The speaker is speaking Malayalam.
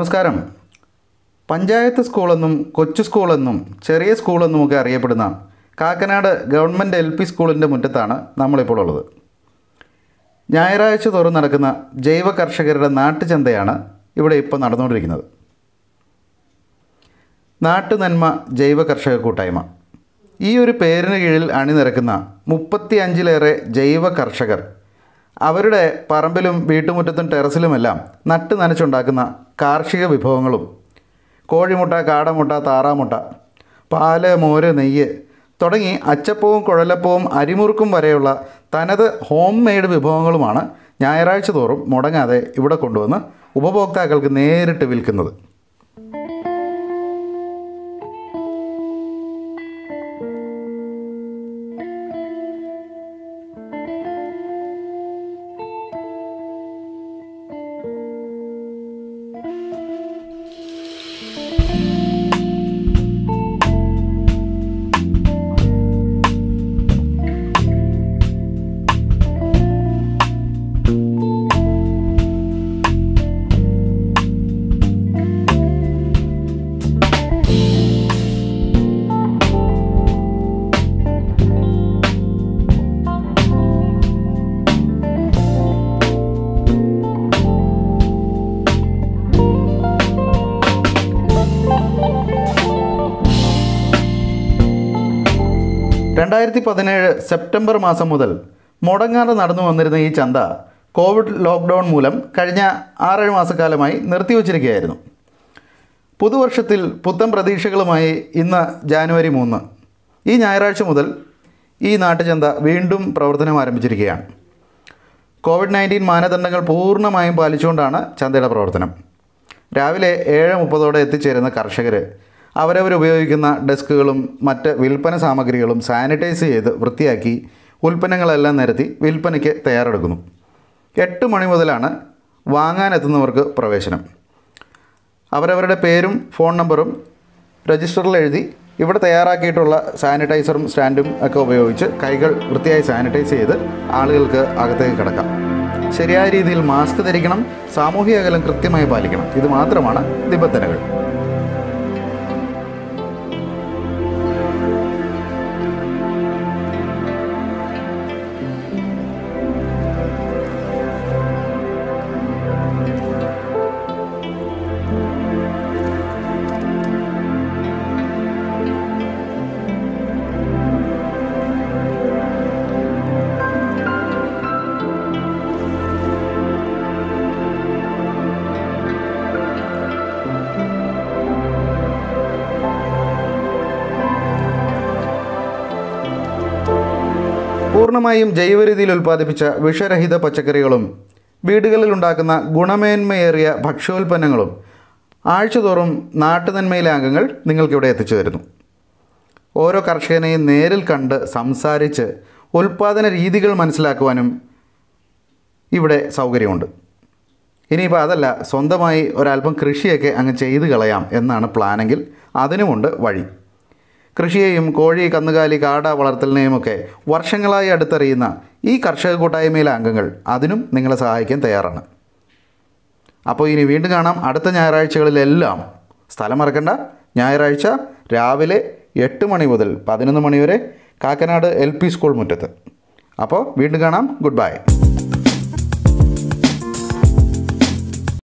നമസ്കാരം പഞ്ചായത്ത് സ്കൂളെന്നും കൊച്ചു സ്കൂളെന്നും ചെറിയ സ്കൂളെന്നും ഒക്കെ അറിയപ്പെടുന്ന കാക്കനാട് ഗവൺമെൻറ് എൽ പി സ്കൂളിൻ്റെ മുറ്റത്താണ് നമ്മളിപ്പോൾ ഉള്ളത് ഞായറാഴ്ച തോറും നടക്കുന്ന ജൈവ കർഷകരുടെ നാട്ടുചന്തയാണ് ഇവിടെ ഇപ്പോൾ നടന്നുകൊണ്ടിരിക്കുന്നത് നാട്ടുനന്മ ജൈവ കർഷക കൂട്ടായ്മ ഈ ഒരു പേരിന് കീഴിൽ അണിനിരക്കുന്ന മുപ്പത്തി അഞ്ചിലേറെ ജൈവ കർഷകർ അവരുടെ പറമ്പിലും വീട്ടുമുറ്റത്തും ടെറസിലുമെല്ലാം നട്ട് നനച്ചുണ്ടാക്കുന്ന കാർഷിക വിഭവങ്ങളും കോഴിമുട്ട കാടമുട്ട താറാമുട്ട പാല് മോര് നെയ്യ് തുടങ്ങി അച്ചപ്പവും കുഴലപ്പവും അരിമുറുക്കും വരെയുള്ള തനത് ഹോം മെയ്ഡ് വിഭവങ്ങളുമാണ് ഞായറാഴ്ച തോറും മുടങ്ങാതെ ഇവിടെ കൊണ്ടുവന്ന് ഉപഭോക്താക്കൾക്ക് നേരിട്ട് വിൽക്കുന്നത് രണ്ടായിരത്തി പതിനേഴ് സെപ്റ്റംബർ മാസം മുതൽ മുടങ്ങാതെ നടന്നു വന്നിരുന്ന ഈ ചന്ത കോവിഡ് ലോക്ക്ഡൗൺ മൂലം കഴിഞ്ഞ ആറേഴ് മാസക്കാലമായി നിർത്തിവച്ചിരിക്കുകയായിരുന്നു പുതുവർഷത്തിൽ പുത്തൻ പ്രതീക്ഷകളുമായി ഇന്ന് ജാനുവരി മൂന്ന് ഈ ഞായറാഴ്ച മുതൽ ഈ നാട്ടുചന്ത വീണ്ടും പ്രവർത്തനം ആരംഭിച്ചിരിക്കുകയാണ് കോവിഡ് നയൻറ്റീൻ മാനദണ്ഡങ്ങൾ പൂർണ്ണമായും പാലിച്ചുകൊണ്ടാണ് ചന്തയുടെ പ്രവർത്തനം രാവിലെ ഏഴ് മുപ്പതോടെ എത്തിച്ചേരുന്ന കർഷകർ അവരവരുപയോഗിക്കുന്ന ഡെസ്കുകളും മറ്റ് വിൽപ്പന സാമഗ്രികളും സാനിറ്റൈസ് ചെയ്ത് വൃത്തിയാക്കി ഉൽപ്പന്നങ്ങളെല്ലാം നിരത്തി വിൽപ്പനയ്ക്ക് തയ്യാറെടുക്കുന്നു എട്ട് മണി മുതലാണ് വാങ്ങാനെത്തുന്നവർക്ക് പ്രവേശനം അവരവരുടെ പേരും ഫോൺ നമ്പറും രജിസ്റ്ററിൽ എഴുതി ഇവിടെ തയ്യാറാക്കിയിട്ടുള്ള സാനിറ്റൈസറും സ്റ്റാൻഡും ഒക്കെ ഉപയോഗിച്ച് കൈകൾ വൃത്തിയായി സാനിറ്റൈസ് ചെയ്ത് ആളുകൾക്ക് അകത്തേക്ക് കിടക്കാം ശരിയായ രീതിയിൽ മാസ്ക് ധരിക്കണം സാമൂഹിക അകലം കൃത്യമായി പാലിക്കണം ഇത് മാത്രമാണ് നിബന്ധനകൾ പൂർണ്ണമായും ജൈവരീതിയിൽ ഉൽപ്പാദിപ്പിച്ച വിഷരഹിത പച്ചക്കറികളും വീടുകളിൽ ഉണ്ടാക്കുന്ന ഗുണമേന്മയേറിയ ഭക്ഷ്യോൽപ്പന്നങ്ങളും ആഴ്ചതോറും നാട്ടുനന്മയിലെ അംഗങ്ങൾ നിങ്ങൾക്കിവിടെ എത്തിച്ചു തരുന്നു ഓരോ കർഷകനെയും നേരിൽ കണ്ട് സംസാരിച്ച് ഉൽപ്പാദന രീതികൾ മനസ്സിലാക്കുവാനും ഇവിടെ സൗകര്യമുണ്ട് ഇനിയിപ്പോൾ അതല്ല സ്വന്തമായി ഒരല്പം കൃഷിയൊക്കെ അങ്ങ് ചെയ്ത് കളയാം എന്നാണ് പ്ലാനെങ്കിൽ അതിനുമുണ്ട് വഴി കൃഷിയെയും കോഴി കന്നുകാലി കാട വളർത്തലിനെയുമൊക്കെ വർഷങ്ങളായി അടുത്തറിയുന്ന ഈ കർഷക കൂട്ടായ്മയിലെ അംഗങ്ങൾ അതിനും നിങ്ങളെ സഹായിക്കാൻ തയ്യാറാണ് അപ്പോൾ ഇനി വീണ്ടും കാണാം അടുത്ത ഞായറാഴ്ചകളിലെല്ലാം സ്ഥലം മറക്കണ്ട ഞായറാഴ്ച രാവിലെ എട്ട് മണി മുതൽ പതിനൊന്ന് മണി വരെ കാക്കനാട് എൽ പി സ്കൂൾ മുറ്റത്ത് അപ്പോൾ വീണ്ടും കാണാം ഗുഡ് ബൈ